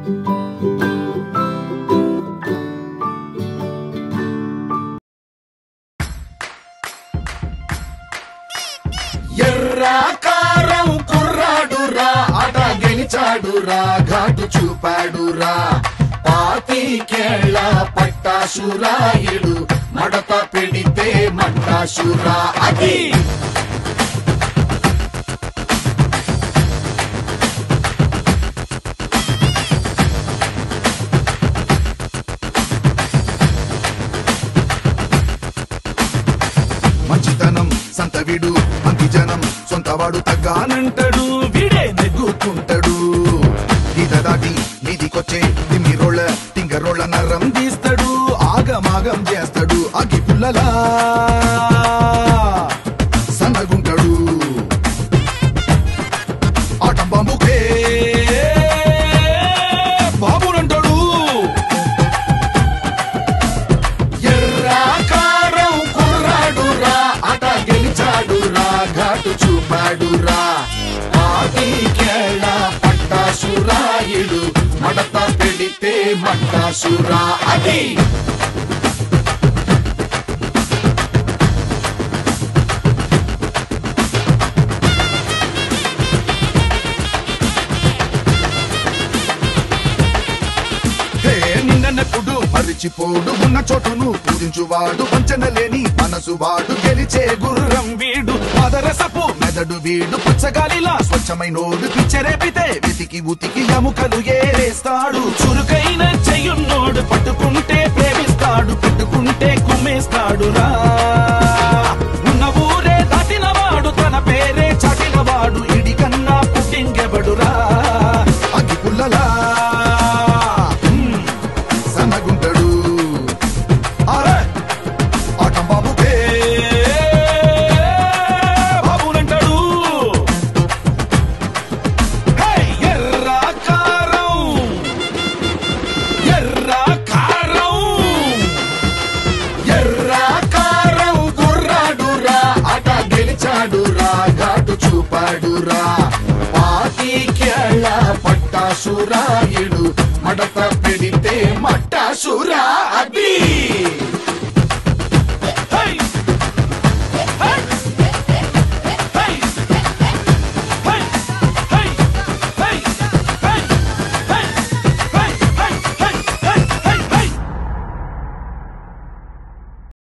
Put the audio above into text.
ఎర్రా కారం కుర్రాడురా ఆట గెలిచాడురా ఘాటు చూపాడురా పాతికేళ్ళ పట్టాసురాయుడు మడత పెడితే మట్టాసురా అది మంచితనం సంత వీడు అంకి జనం సొంతవాడు తగ్గానంటాడు వీడే నెగ్గుకుంటాడు గీత దాటి మీదికొచ్చే తిమ్మి రోళ్ళ తింగ రోళ్ళ నర్రం తీస్తాడు ఆగమాగం చేస్తాడు అగి పుల్లలా సన్నగుంటాడు ఆటం బాంబుకే బాబునంటాడు ఎర్రాకారం కుర్రాడురా ఆట గెలిచాడురా ఘాటు చూపాడురా ఆదికేళ పట్టాసురాయుడు మడత పెడితే మట్టాసురా అది హే నిన్నెప్పుడు మరిచిపోడు ఉన్న చోటును పూజించువాడు వంచన లేని మనసు వాడు గెలిచే గుర్రం వీడు మదరసపు మెదడు వీడు పచ్చగాలిలా స్వచ్ఛమైనోడు పిచ్చరేపితే వెతికి ఉతికి ఎముకలు ఏరేస్తాడు చురుకైన చెయ్యున్నోడు పట్టుకుంటే ప్రేమిస్తాడు పెట్టుకుంటే కుమ్మేస్తాడు రా ఉన్న ఊరే దాటినవాడు తన పేరే చాటినవాడు ఇడి కన్నా పుట్టింగెబడురా అగ్గి పుల్లలా హ్మ్, సన్నగుంటాడు అరే ఆటం బాబుకే బాబునంటాడు హే, ఎర్ర కారం ఎర్ర కారం ఎర్ర కారం గుర్రాడురా ఆట గెలిచాడురా ఘాటు చూపాడురా పాతికేళ్ళ పట్టాసురాయుడు మడత పెడితే మట్టాసురా అది